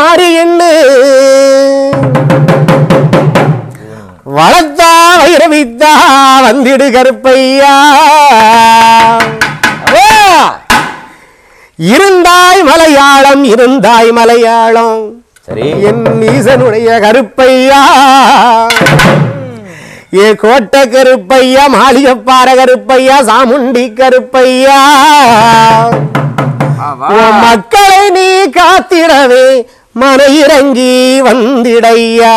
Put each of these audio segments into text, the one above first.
மாறி எண்ணு வளர்த்தா வைரவித்தா வந்திடு கருப்பையா வா! இருந்தாய் மலையாளம் இருந்தாய் மலையாளம் சரி என் ஈசனுடைய கருப்பையா ஏ கோட்டை கருப்பையா மாளிகைப்பாற கருப்பையா சாமுண்டி கருப்பையா உன் மக்களை நீ காத்திடவே மன இறங்கி வந்திடையா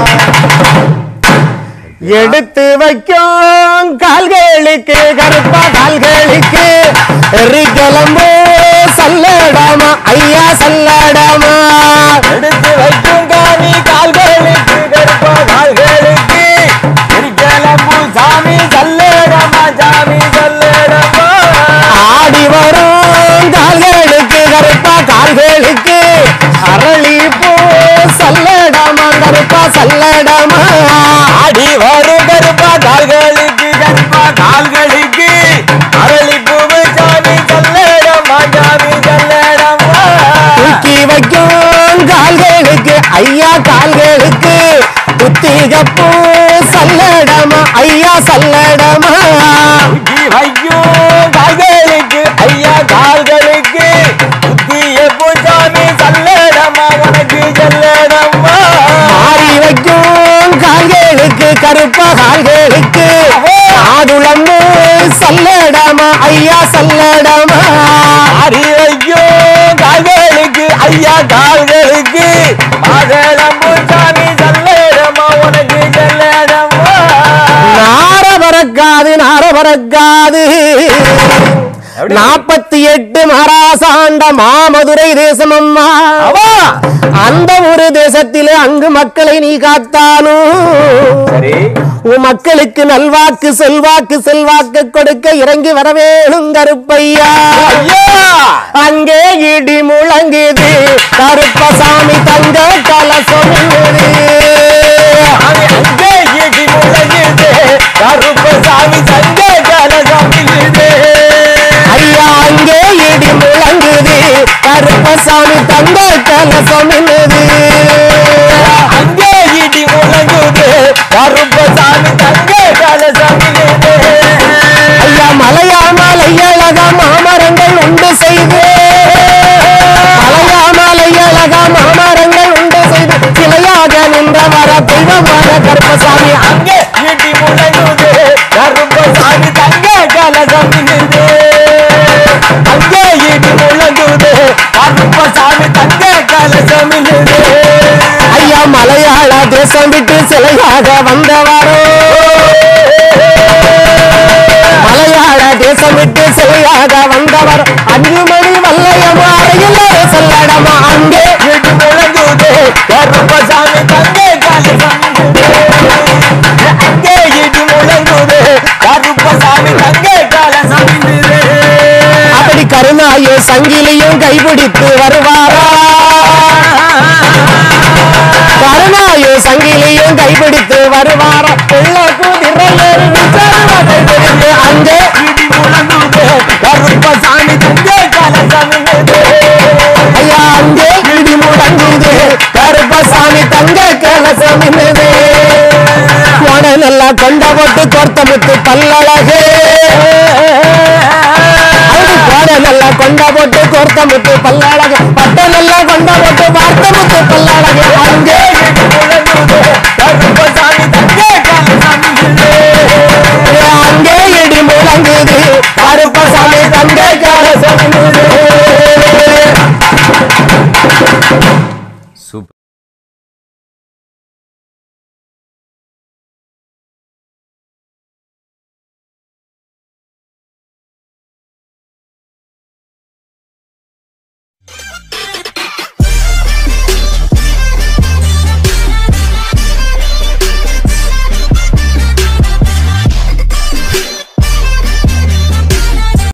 எடுத்து வைக்கும் கால்களுக்கு கருப்பா கால்களுக்கு எரிக்கலம்போ சல்லடாமா ஐயா சல்லடாமா எடுத்து வைக்கும் காணி கால்களுக்கு கருப்பா கால்களுக்கு கிளம்பு சாமி சல்லேடமா சாமி சல்லேடமா ஆடி வரும் கால்களுக்கு கருப்பா கால்களுக்கு அரளி பூ சல்லடாமா கருப்பா சல்லடாமா ஆடி வரும் கருப்பா கால்களுக்கு கருப்பா கால்களுக்கு அரளி பூவு சாமி சல்லேடமா சாமி சல்லேடமா தூக்கி வைக்கும் கால்களுக்கு ஐயா கால்களுக்கு புத்திகப்பூ சல்லடமா ஐயா சல்லடமா தூக்கி வைக்கும் கால்களுக்கு ஐயா கால்களுக்கு புத்திய பூசாமி சல்லேடமா உனக்கு செல்லடமா மாறி வைக்கும் கால்களுக்கு கருப்ப கால்களுக்கு ஆடுளம்பு சல்லடமா ஐயா சல்லடமா ஆடி வைக்கும் கால்களுக்கு ஐயா கால்களுக்கு மாதளம் பூசாமி சல்லேடமா உனக்கு செல்லடமா நார பறக்காது நார பறக்காது எப்படி? நாற்பத்தி எட்டு மகாராசாண்ட மாமதுரை தேசம் அம்மா அவா அந்த ஒரு தேசத்திலே அங்கு மக்களை நீ காத்தாலும் சரி உன் மக்களுக்கு நல்வாக்கு செல்வாக்கு செல்வாக்கு கொடுக்க இறங்கி வரவேணும் கருப்பையா ஐயா அங்கே இடி முழங்குது கருப்பசாமி தங்க கலசம் சாமி அங்கே இடி முழங்குது கருப்பசாமி சங்க கலசமில்லுது ஐயா அங்கே இடி முழங்குது கருப்பசாமி தங்க கலசம் அங்கே இடி முழங்குது கருப்பசாமி தங்க கலசமில்லுது ஐயா மலையா மலையழகா மாமரங்கள் உண்டு செய்து மலையா மலையழகா மாமரங்கள் உண்டு செய்து சிலையாக நின்ற வர தெய்வமான கருப்பசாமி அங்கே இடி முழங்குது கருப்பசாமி தங்க கலசமில்லுது அங்கே இடி முழங்குது கருப்பசாமி தங்க கலசமில்லுது ஐயா மலையாள தேசம் விட்டு சிலையாக வந்தவாரோ மலையாள தேசம் விட்டு சிலையாக வந்தவர் அஞ்சு மணி வல்லையமா அறையில் செல்லடமா அங்கே இடி முழங்குது கருப்பசாமி தங்க கலசமில்லுது அங்கே இடி முழங்குது கருப்பசாமி தங்க கலசமில்லுது அப்படி கருணாயோ சங்கிலியும் கைபிடித்து வருவாரா கருணாயோ சங்கிலியும் கைபிடித்து வருவாரா பிள்ளை குதிரையேறி விசாரணை பிடித்து அங்கே இடி முழங்குது கருப்பசாமி தங்க கலசமில்லுது ஐயா அங்கே இடி முழங்குது கருப்பசாமி தங்க கலசம் இன்னது நல்லா கொண்ட போட்டு கோர்த்த முத்து பல்லழகு அது கோடை நல்லா கொண்ட போட்டு கோர்த்த முத்து பல்லழகு பட்டை நல்லா கொண்ட போட்டு பார்த்த முத்து பல்லழகு அங்கே இடி முழங்குது கருப்பசாமி தங்க கலசமில்லுது அங்கே இடி முழங்குது கருப்பசாமி தங்க